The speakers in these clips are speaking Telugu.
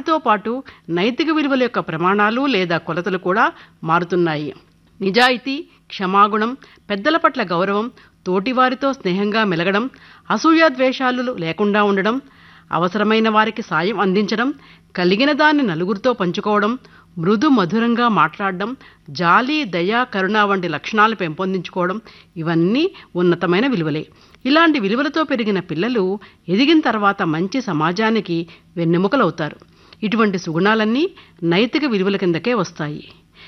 కాలానితో పాటు నైతిక విలువల యొక్క ప్రమాణాలు లేదా కొలతలు కూడా మారుతున్నాయి నిజాయితీ క్షమాగుణం పెద్దల పట్ల గౌరవం తోటివారితో స్నేహంగా మెలగడం అసూయాద్వేషాలు లేకుండా ఉండడం అవసరమైన వారికి సాయం అందించడం కలిగిన దాన్ని నలుగురితో పంచుకోవడం మృదు మధురంగా మాట్లాడడం జాలి దయ కరుణ వంటి లక్షణాలు పెంపొందించుకోవడం ఇవన్నీ ఉన్నతమైన విలువలే ఇలాంటి విలువలతో పెరిగిన పిల్లలు ఎదిగిన తర్వాత మంచి సమాజానికి వెన్నెముకలవుతారు ఇటువంటి సుగుణాలన్నీ నైతిక విలువల కిందకే వస్తాయి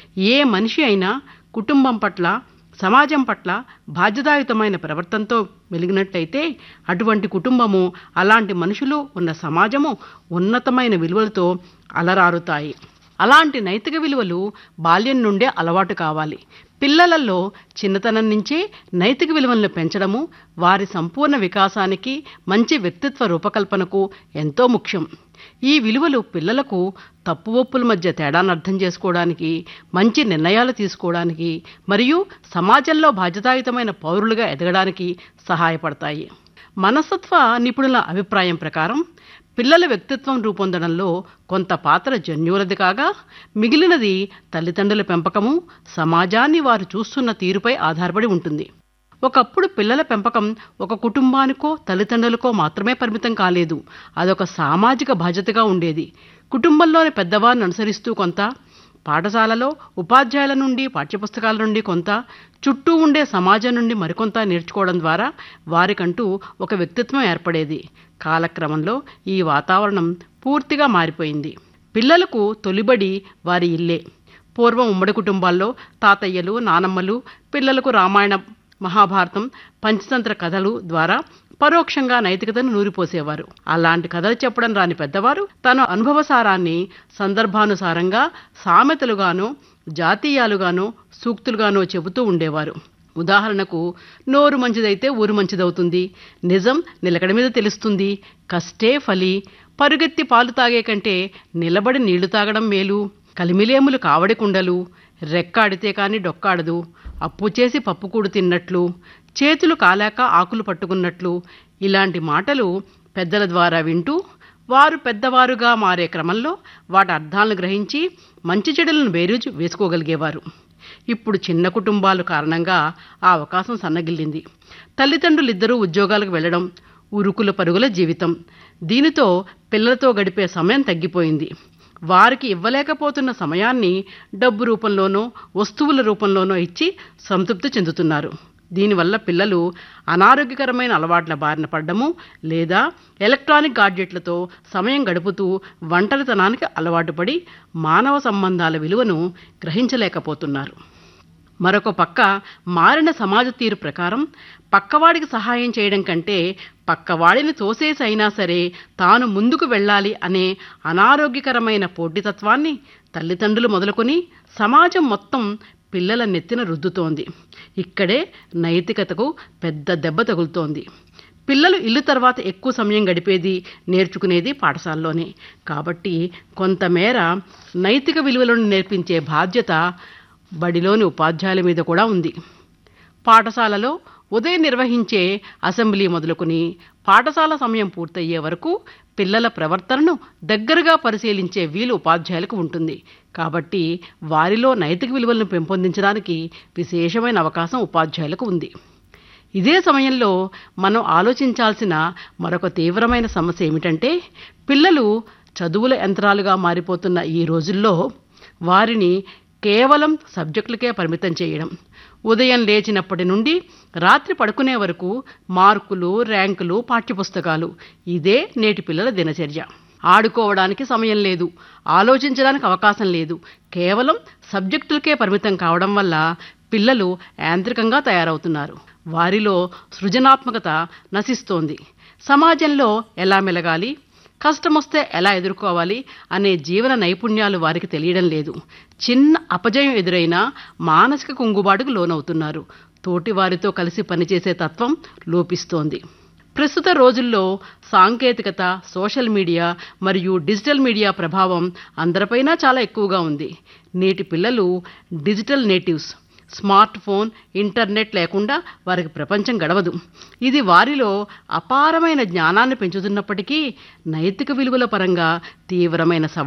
ఏ మనిషి అయినా కుటుంబం పట్ల సమాజం పట్ల బాధ్యతాయుతమైన ప్రవర్తనతో మెలిగినట్లయితే అటువంటి కుటుంబము అలాంటి మనుషులు ఉన్న సమాజము ఉన్నతమైన విలువలతో అలరారుతాయి అలాంటి నైతిక విలువలు బాల్యం నుండే అలవాటు కావాలి పిల్లలలో చిన్నతనం నుంచే నైతిక విలువలను పెంచడము వారి సంపూర్ణ వికాసానికి మంచి వ్యక్తిత్వ రూపకల్పనకు ఎంతో ముఖ్యం ఈ విలువలు పిల్లలకు తప్పు ఒప్పుల మధ్య తేడాను అర్థం చేసుకోవడానికి మంచి నిర్ణయాలు తీసుకోవడానికి మరియు సమాజంలో బాధ్యతాయుతమైన పౌరులుగా ఎదగడానికి సహాయపడతాయి మనస్తత్వ నిపుణుల అభిప్రాయం ప్రకారం పిల్లల వ్యక్తిత్వం రూపొందడంలో కొంత పాత్ర జన్యువులది కాగా మిగిలినది తల్లిదండ్రుల పెంపకము సమాజాన్ని వారు చూస్తున్న తీరుపై ఆధారపడి ఉంటుంది ఒకప్పుడు పిల్లల పెంపకం ఒక కుటుంబానికో తల్లిదండ్రులకో మాత్రమే పరిమితం కాలేదు అదొక సామాజిక బాధ్యతగా ఉండేది కుటుంబంలోని పెద్దవారిని అనుసరిస్తూ కొంత పాఠశాలలో ఉపాధ్యాయుల నుండి పాఠ్యపుస్తకాల నుండి కొంత చుట్టూ ఉండే సమాజం నుండి మరికొంత నేర్చుకోవడం ద్వారా వారికంటూ ఒక వ్యక్తిత్వం ఏర్పడేది కాలక్రమంలో ఈ వాతావరణం పూర్తిగా మారిపోయింది పిల్లలకు తొలిబడి వారి ఇల్లే పూర్వం ఉమ్మడి కుటుంబాల్లో తాతయ్యలు నానమ్మలు పిల్లలకు రామాయణ మహాభారతం పంచతంత్ర కథలు ద్వారా పరోక్షంగా నైతికతను నూరిపోసేవారు అలాంటి కథలు చెప్పడం రాని పెద్దవారు తన అనుభవసారాన్ని సందర్భానుసారంగా సామెతలుగానో జాతీయాలుగానో సూక్తులుగానో చెబుతూ ఉండేవారు ఉదాహరణకు నోరు మంచిదైతే ఊరు మంచిదవుతుంది నిజం నిలకడ మీద తెలుస్తుంది కష్టే ఫలి పరుగెత్తి పాలు తాగే కంటే నిలబడి నీళ్లు తాగడం మేలు కలిమిలేములు కావడి కుండలు రెక్కాడితే కాని డొక్కాడదు అప్పు చేసి పప్పుకూడు తిన్నట్లు చేతులు కాలాక ఆకులు పట్టుకున్నట్లు ఇలాంటి మాటలు పెద్దల ద్వారా వింటూ వారు పెద్దవారుగా మారే క్రమంలో వాటి అర్థాలను గ్రహించి మంచి చెడులను బేరీజు వేసుకోగలిగేవారు ఇప్పుడు చిన్న కుటుంబాలు కారణంగా ఆ అవకాశం సన్నగిల్లింది తల్లిదండ్రులిద్దరూ ఉద్యోగాలకు వెళ్ళడం ఉరుకుల పరుగుల జీవితం దీనితో పిల్లలతో గడిపే సమయం తగ్గిపోయింది వారికి ఇవ్వలేకపోతున్న సమయాన్ని డబ్బు రూపంలోనో వస్తువుల రూపంలోనో ఇచ్చి సంతృప్తి చెందుతున్నారు దీనివల్ల పిల్లలు అనారోగ్యకరమైన అలవాట్ల బారిన పడ్డము లేదా ఎలక్ట్రానిక్ గాడ్జెట్లతో సమయం గడుపుతూ ఒంటరితనానికి అలవాటు పడి మానవ సంబంధాల విలువను గ్రహించలేకపోతున్నారు మరొక పక్క మారిన సమాజ తీరు ప్రకారం పక్కవాడికి సహాయం చేయడం కంటే పక్కవాడిని తోసేసి అయినా సరే తాను ముందుకు వెళ్ళాలి అనే అనారోగ్యకరమైన పోటీతత్వాన్ని తల్లిదండ్రులు మొదలుకొని సమాజం మొత్తం పిల్లల నెత్తిన రుద్దుతోంది ఇక్కడే నైతికతకు పెద్ద దెబ్బ తగులుతోంది పిల్లలు ఇల్లు తర్వాత ఎక్కువ సమయం గడిపేది నేర్చుకునేది పాఠశాలలోనే కాబట్టి కొంతమేర నైతిక విలువలను నేర్పించే బాధ్యత బడిలోని ఉపాధ్యాయుల మీద కూడా ఉంది పాఠశాలలో ఉదయం నిర్వహించే అసెంబ్లీ మొదలుకొని పాఠశాల సమయం పూర్తయ్యే వరకు పిల్లల ప్రవర్తనను దగ్గరగా పరిశీలించే వీలు ఉపాధ్యాయులకు ఉంటుంది కాబట్టి వారిలో నైతిక విలువలను పెంపొందించడానికి విశేషమైన అవకాశం ఉపాధ్యాయులకు ఉంది ఇదే సమయంలో మనం ఆలోచించాల్సిన మరొక తీవ్రమైన సమస్య ఏమిటంటే పిల్లలు చదువుల యంత్రాలుగా మారిపోతున్న ఈ రోజుల్లో వారిని కేవలం సబ్జెక్టులకే పరిమితం చేయడం ఉదయం లేచినప్పటి నుండి రాత్రి పడుకునే వరకు మార్కులు ర్యాంకులు పాఠ్యపుస్తకాలు ఇదే నేటి పిల్లల దినచర్య ఆడుకోవడానికి సమయం లేదు ఆలోచించడానికి అవకాశం లేదు కేవలం సబ్జెక్టులకే పరిమితం కావడం వల్ల పిల్లలు యాంత్రికంగా తయారవుతున్నారు వారిలో సృజనాత్మకత నశిస్తోంది సమాజంలో ఎలా మెలగాలి కష్టమొస్తే ఎలా ఎదుర్కోవాలి అనే జీవన నైపుణ్యాలు వారికి తెలియడం లేదు చిన్న అపజయం ఎదురైనా మానసిక కుంగుబాటుకు లోనవుతున్నారు తోటి వారితో కలిసి పనిచేసే తత్వం లోపిస్తోంది ప్రస్తుత రోజుల్లో సాంకేతికత సోషల్ మీడియా మరియు డిజిటల్ మీడియా ప్రభావం అందరిపైన చాలా ఎక్కువగా ఉంది నేటి పిల్లలు digital natives smart phone internet లేకుండా వారికి ప్రపంచం గడవదు ఇది వారిలో అపారమైన జ్ఞానాన్ని పెంచుతున్నప్పటికీ నైతిక విలువల పరంగా తీవ్రమైన సవాలు